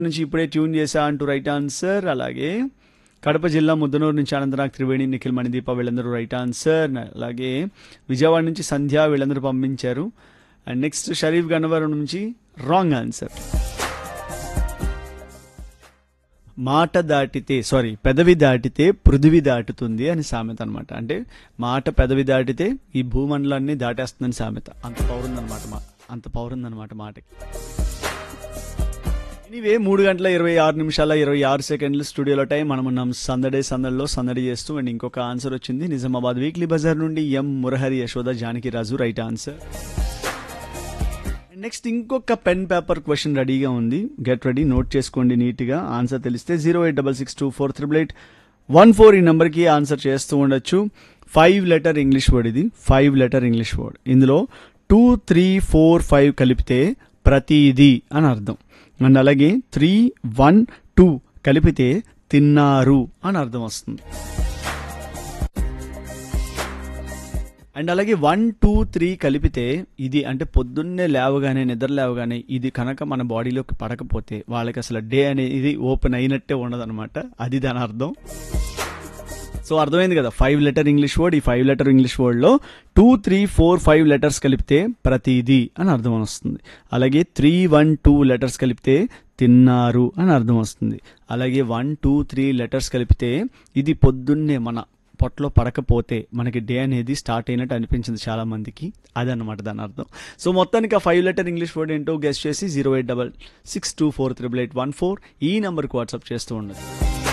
నుంచి ఇప్పుడే ట్యూన్ చేశా అంటూ రైట్ ఆన్సర్ అలాగే కడప జిల్లా ముద్దనూరు నుంచి అనంతనాగ్ త్రివేణి నిఖిల్ మణిదీప వీళ్ళందరూ రైట్ ఆన్సర్ అలాగే విజయవాడ నుంచి సంధ్య వీళ్ళందరూ పంపించారు అండ్ నెక్స్ట్ షరీఫ్ గన్నవరం నుంచి రాంగ్ ఆన్సర్ మాట దాటితే సారీ పెదవి దాటితే పృథివి దాటుతుంది అని సామెత అనమాట అంటే మాట పెదవి దాటితే ఈ భూమండలాన్ని దాటేస్తుందని సామెత అంత పవర్ ఉందన్నమాట మా అంత పవర్ ఉందన్నమాట మాటకి ఎనీవే మూడు గంటల ఇరవై ఆరు నిమిషాల ఇరవై ఆరు సెకండ్లు స్టూడియోలో టైం మనం ఉన్నాం సందడే సందడిలో సందడి చేస్తూ అండ్ ఇంకొక ఆన్సర్ వచ్చింది నిజామాబాద్ వీక్లీ బజార్ నుండి M Murahari Yashoda Janaki Raju right answer next ఇంకొక పెన్ పేపర్ క్వశ్చన్ రెడీగా ఉంది గెట్ రెడీ నోట్ చేసుకోండి నీట్గా ఆన్సర్ తెలిస్తే zero eight double six two four triple eight one four ఈ నెంబర్కి ఆన్సర్ చేస్తూ ఉండొచ్చు ఫైవ్ లెటర్ ఇంగ్లీష్ వర్డ్ ఇది ఫైవ్ లెటర్ ఇంగ్లీష్ వర్డ్ ఇందులో టూ త్రీ ఫోర్ ఫైవ్ కలిపితే ప్రతిది అని అర్థం అండ్ అలాగే త్రీ వన్ టూ కలిపితే తిన్నారు అని అర్థం వస్తుంది అండ్ అలాగే వన్ టూ త్రీ కలిపితే ఇది అంటే పొద్దున్నే లేవగానే నిద్ర లేవగానే ఇది కనుక మన బాడీలోకి పడకపోతే వాళ్ళకి అసలు డే అనేది ఓపెన్ అయినట్టే ఉండదన్నమాట అది దాని అర్థం సో అర్థమైంది కదా ఫైవ్ లెటర్ ఇంగ్లీష్ వర్డ్ ఈ ఫైవ్ లెటర్ ఇంగ్లీష్ వర్డ్లో two three four five letters కలిపితే ప్రతిది అని అర్థం వస్తుంది అలాగే త్రీ వన్ టూ లెటర్స్ కలిపితే తిన్నారు అని అర్థం వస్తుంది అలాగే వన్ టూ త్రీ లెటర్స్ కలిపితే ఇది పొద్దున్నే మన పొట్టలో పడకపోతే మనకి డే అనేది స్టార్ట్ అయినట్టు అనిపించింది చాలా మందికి అదన్నమాట దాని అర్థం సో మొత్తానికి ఆ ఫైవ్ లెటర్ ఇంగ్లీష్ వర్డ్ ఏంటో గెస్ట్ చేసి zero eight double six two four triple eight one four ఈ నెంబర్కి వాట్సాప్ చేస్తూ ఉండదు